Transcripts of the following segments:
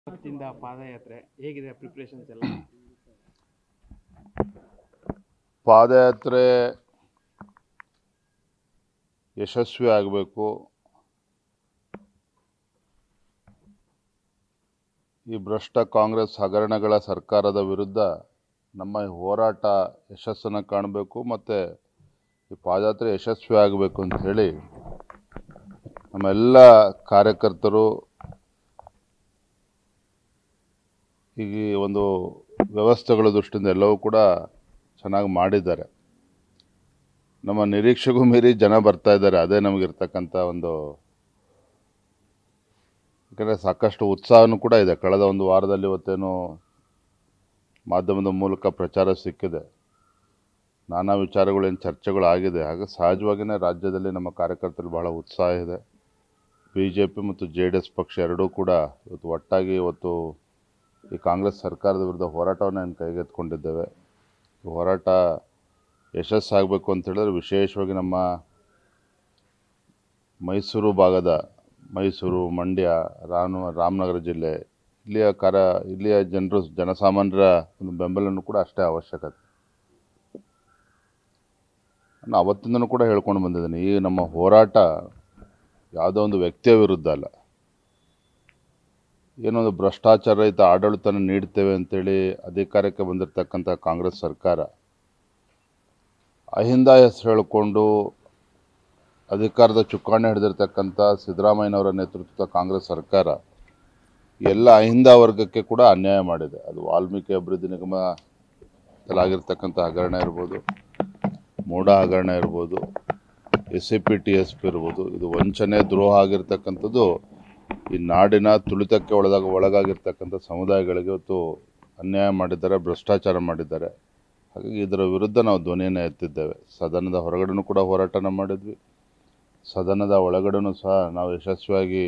ಇವತ್ತಿಂದ ಪಾದಯಾತ್ರೆ ಹೇಗಿದೆ ಪ್ರಿಪ್ರೇಷನ್ಸ್ ಎಲ್ಲ ಪಾದಯಾತ್ರೆ ಯಶಸ್ವಿ ಆಗಬೇಕು ಈ ಭ್ರಷ್ಟ ಕಾಂಗ್ರೆಸ್ ಹಗರಣಗಳ ಸರ್ಕಾರದ ವಿರುದ್ಧ ನಮ್ಮ ಈ ಹೋರಾಟ ಯಶಸ್ಸನ್ನು ಕಾಣಬೇಕು ಮತ್ತು ಈ ಪಾದಯಾತ್ರೆ ಯಶಸ್ವಿ ಆಗಬೇಕು ಅಂತ ಹೇಳಿ ನಮ್ಮೆಲ್ಲ ಕಾರ್ಯಕರ್ತರು ಈಗ ಈ ಒಂದು ವ್ಯವಸ್ಥೆಗಳ ದೃಷ್ಟಿಯಿಂದ ಎಲ್ಲವೂ ಕೂಡ ಚೆನ್ನಾಗಿ ಮಾಡಿದ್ದಾರೆ ನಮ್ಮ ನಿರೀಕ್ಷೆಗೂ ಮೀರಿ ಜನ ಬರ್ತಾ ಇದ್ದಾರೆ ಅದೇ ನಮಗಿರ್ತಕ್ಕಂಥ ಒಂದು ಯಾಕಂದರೆ ಸಾಕಷ್ಟು ಉತ್ಸಾಹನೂ ಕೂಡ ಇದೆ ಕಳೆದ ಒಂದು ವಾರದಲ್ಲಿ ಇವತ್ತೇನು ಮಾಧ್ಯಮದ ಮೂಲಕ ಪ್ರಚಾರ ಸಿಕ್ಕಿದೆ ನಾನಾ ವಿಚಾರಗಳೇನು ಚರ್ಚೆಗಳು ಆಗಿದೆ ಹಾಗೆ ಸಹಜವಾಗಿಯೇ ರಾಜ್ಯದಲ್ಲಿ ನಮ್ಮ ಕಾರ್ಯಕರ್ತರಲ್ಲಿ ಬಹಳ ಉತ್ಸಾಹ ಇದೆ ಬಿ ಜೆ ಪಿ ಮತ್ತು ಜೆ ಡಿ ಎಸ್ ಪಕ್ಷ ಎರಡೂ ಕೂಡ ಇವತ್ತು ಒಟ್ಟಾಗಿ ಇವತ್ತು ಈ ಕಾಂಗ್ರೆಸ್ ಸರ್ಕಾರದ ವಿರುದ್ಧ ಹೋರಾಟವನ್ನು ಏನು ಕೈಗೆತ್ತಿಕೊಂಡಿದ್ದೇವೆ ಈ ಹೋರಾಟ ಯಶಸ್ಸಾಗಬೇಕು ಅಂತ ಹೇಳಿದ್ರೆ ವಿಶೇಷವಾಗಿ ನಮ್ಮ ಮೈಸೂರು ಭಾಗದ ಮೈಸೂರು ಮಂಡ್ಯ ರಾಮ ರಾಮನಗರ ಜಿಲ್ಲೆ ಇಲ್ಲಿಯ ಕಾರ ಇಲ್ಲಿಯ ಜನರು ಜನಸಾಮಾನ್ಯರ ಒಂದು ಬೆಂಬಲನೂ ಕೂಡ ಅಷ್ಟೇ ಅವಶ್ಯಕತೆ ನಾನು ಅವತ್ತಿಂದನೂ ಕೂಡ ಹೇಳ್ಕೊಂಡು ಬಂದಿದ್ದೀನಿ ಈ ನಮ್ಮ ಹೋರಾಟ ಯಾವುದೋ ಒಂದು ವ್ಯಕ್ತಿಯ ವಿರುದ್ಧ ಅಲ್ಲ ಏನೊಂದು ಭ್ರಷ್ಟಾಚಾರ ರಹಿತ ಆಡಳಿತನ ನೀಡ್ತೇವೆ ಅಂತೇಳಿ ಅಧಿಕಾರಕ್ಕೆ ಬಂದಿರತಕ್ಕಂಥ ಕಾಂಗ್ರೆಸ್ ಸರ್ಕಾರ ಅಹಿಂದ ಹೆಸರು ಹೇಳಿಕೊಂಡು ಅಧಿಕಾರದ ಚುಕ್ಕಾಣಿ ಹಿಡಿದಿರ್ತಕ್ಕಂಥ ಸಿದ್ದರಾಮಯ್ಯನವರ ನೇತೃತ್ವದ ಕಾಂಗ್ರೆಸ್ ಸರ್ಕಾರ ಎಲ್ಲ ಅಹಿಂದ ವರ್ಗಕ್ಕೆ ಕೂಡ ಅನ್ಯಾಯ ಮಾಡಿದೆ ಅದು ವಾಲ್ಮೀಕಿ ಅಭಿವೃದ್ಧಿ ನಿಗಮದಲ್ಲಾಗಿರ್ತಕ್ಕಂಥ ಹಗರಣ ಇರ್ಬೋದು ಮೂಢ ಹಗರಣ ಇರ್ಬೋದು S C P T S P ಇರ್ಬೋದು ಇದು ವಂಚನೆ ದ್ರೋಹ ಆಗಿರ್ತಕ್ಕಂಥದ್ದು ಈ ನಾಡಿನ ತುಳಿತಕ್ಕೆ ಒಳದಾಗ ಒಳಗಾಗಿರ್ತಕ್ಕಂಥ ಸಮುದಾಯಗಳಿಗೆ ಇವತ್ತು ಅನ್ಯಾಯ ಮಾಡಿದ್ದಾರೆ ಭ್ರಷ್ಟಾಚಾರ ಮಾಡಿದ್ದಾರೆ ಹಾಗಾಗಿ ಇದರ ವಿರುದ್ಧ ನಾವು ಧ್ವನಿಯನ್ನು ಎತ್ತಿದ್ದೇವೆ ಸದನದ ಹೊರಗಡೆನೂ ಕೂಡ ಹೋರಾಟನ ಮಾಡಿದ್ವಿ ಸದನದ ಒಳಗಡೆನೂ ಸಹ ನಾವು ಯಶಸ್ವಿಯಾಗಿ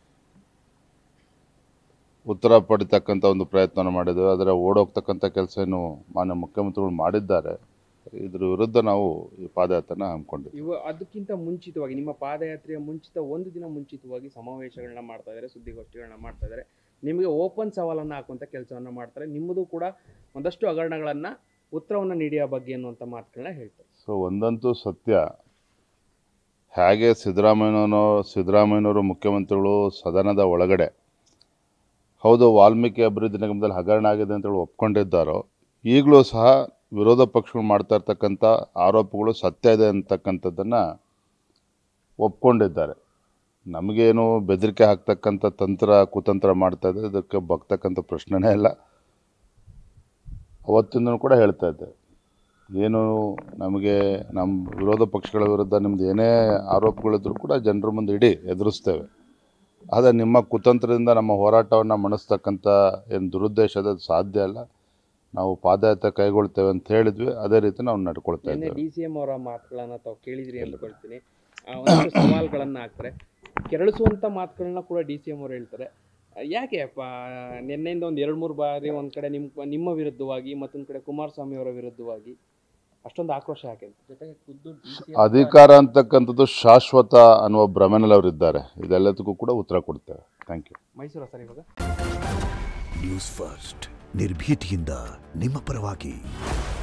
ಉತ್ತರ ಪಡಿತಕ್ಕಂಥ ಒಂದು ಪ್ರಯತ್ನವನ್ನು ಮಾಡಿದ್ದೇವೆ ಆದರೆ ಓಡೋಗ್ತಕ್ಕಂಥ ಕೆಲಸ ಏನು ಮಾನ್ಯ ಮುಖ್ಯಮಂತ್ರಿಗಳು ಮಾಡಿದ್ದಾರೆ ಇದ್ರ ವಿರುದ್ಧ ನಾವು ಈ ಪಾದಯಾತ್ರೆನ ಹಮ್ಮಿಕೊಂಡಿದ್ದೀವಿ ಇವ ಅದಕ್ಕಿಂತ ಮುಂಚಿತವಾಗಿ ನಿಮ್ಮ ಪಾದಯಾತ್ರೆಯ ಮುಂಚಿತ ಒಂದು ದಿನ ಮುಂಚಿತವಾಗಿ ಸಮಾವೇಶಗಳನ್ನ ಮಾಡ್ತಾ ಇದ್ದಾರೆ ಸುದ್ದಿಗೋಷ್ಠಿಗಳನ್ನ ಮಾಡ್ತಾ ಇದ್ದಾರೆ ನಿಮಗೆ ಓಪನ್ ಸವಾಲನ್ನು ಹಾಕುವಂಥ ಕೆಲಸವನ್ನು ಮಾಡ್ತಾರೆ ನಿಮ್ಮದು ಕೂಡ ಒಂದಷ್ಟು ಹಗರಣಗಳನ್ನು ಉತ್ತರವನ್ನು ನೀಡಿಯ ಬಗ್ಗೆ ಅನ್ನುವಂಥ ಮಾತುಗಳನ್ನ ಹೇಳ್ತಾರೆ ಸೊ ಒಂದಂತೂ ಸತ್ಯ ಹೇಗೆ ಸಿದ್ದರಾಮಯ್ಯನವನು ಸಿದ್ದರಾಮಯ್ಯನವರು ಮುಖ್ಯಮಂತ್ರಿಗಳು ಸದನದ ಒಳಗಡೆ ಹೌದು ವಾಲ್ಮೀಕಿ ಅಭಿವೃದ್ಧಿ ನಿಗಮದಲ್ಲಿ ಹಗರಣ ಆಗಿದೆ ಅಂತೇಳಿ ಒಪ್ಕೊಂಡಿದ್ದಾರೋ ಈಗಲೂ ಸಹ ವಿರೋಧ ಪಕ್ಷಗಳು ಮಾಡ್ತಾ ಇರ್ತಕ್ಕಂಥ ಆರೋಪಗಳು ಸತ್ಯ ಇದೆ ಅಂತಕ್ಕಂಥದ್ದನ್ನು ಒಪ್ಕೊಂಡಿದ್ದಾರೆ ನಮಗೇನು ಬೆದರಿಕೆ ಹಾಕ್ತಕ್ಕಂಥ ತಂತ್ರ ಕುತಂತ್ರ ಮಾಡ್ತಾ ಇದ್ದಾರೆ ಇದಕ್ಕೆ ಬಗ್ತಕ್ಕಂಥ ಪ್ರಶ್ನೆನೇ ಇಲ್ಲ ಅವತ್ತಿಂದನೂ ಕೂಡ ಹೇಳ್ತಾ ಇದ್ದೆ ಏನು ನಮಗೆ ನಮ್ಮ ವಿರೋಧ ಪಕ್ಷಗಳ ವಿರುದ್ಧ ನಿಮ್ದು ಏನೇ ಆರೋಪಗಳಿದ್ರು ಕೂಡ ಜನರ ಮುಂದೆ ಇಡಿ ಎದುರಿಸ್ತೇವೆ ಆದರೆ ನಿಮ್ಮ ಕುತಂತ್ರದಿಂದ ನಮ್ಮ ಹೋರಾಟವನ್ನು ಮಣಿಸ್ತಕ್ಕಂಥ ಏನು ದುರುದ್ದೇಶದ ಸಾಧ್ಯ ಅಲ್ಲ ನಾವು ಪಾದಯಾತ್ರೆ ಕೈಗೊಳ್ತೇವೆ ಅಂತ ಹೇಳಿದ್ವಿ ಅದೇ ರೀತಿ ನಾವು ನಡ್ಕೊಳ್ತಾ ನಿನ್ನೆ ಇದ್ದೇವೆ ಡಿ ಸಿ ಎಂ ಅವರ ಮಾತುಗಳನ್ನ ತಾವು ಕೇಳಿದ್ರಿ ಅಂದ್ಕೊಳ್ತೀನಿ ಆ, ಒಂದಷ್ಟು ಸವಾಲುಗಳನ್ನ ಹಾಕ್ತಾರೆ ಕೆರಳಿಸುವಂಥ ಮಾತುಗಳನ್ನ ಕೂಡ ಡಿ ಸಿ ಎಂ ಅವರು ಹೇಳ್ತಾರೆ ಆ, ಯಾಕೆ ಪ ನಿನ್ನೆಯಿಂದ ಒಂದು ಎರಡು ಮೂರು ಬಾರಿ ಒಂದು ಕಡೆ ನಿಮ್ಮ ನಿಮ್ಮ ವಿರುದ್ಧವಾಗಿ ಮತ್ತೊಂದು ಕಡೆ ಕುಮಾರಸ್ವಾಮಿ ಅವರ ವಿರುದ್ಧವಾಗಿ ಅಷ್ಟೊಂದು ಆಕ್ರೋಶ ಯಾಕೆ ಅಂತ ಜೊತೆಗೆ ಖುದ್ದು ಡಿ ಅಧಿಕಾರ ಅಂತಕ್ಕಂಥದ್ದು ಶಾಶ್ವತ ಅನ್ನುವ ಭ್ರಮೆನಲ್ಲಿ ಅವರಿದ್ದಾರೆ ಇದೆಲ್ಲದಕ್ಕೂ ಕೂಡ ಉತ್ತರ ಕೊಡ್ತೇವೆ ಥ್ಯಾಂಕ್ ಯು ಮೈಸೂರ ಸರ್ ಇವಾಗ ನ್ಯೂಸ್ ಫಸ್ಟ್ ನಿರ್ಭೀತಿಯಿಂದ ನಿಮ್ಮ ಪರವಾಗಿ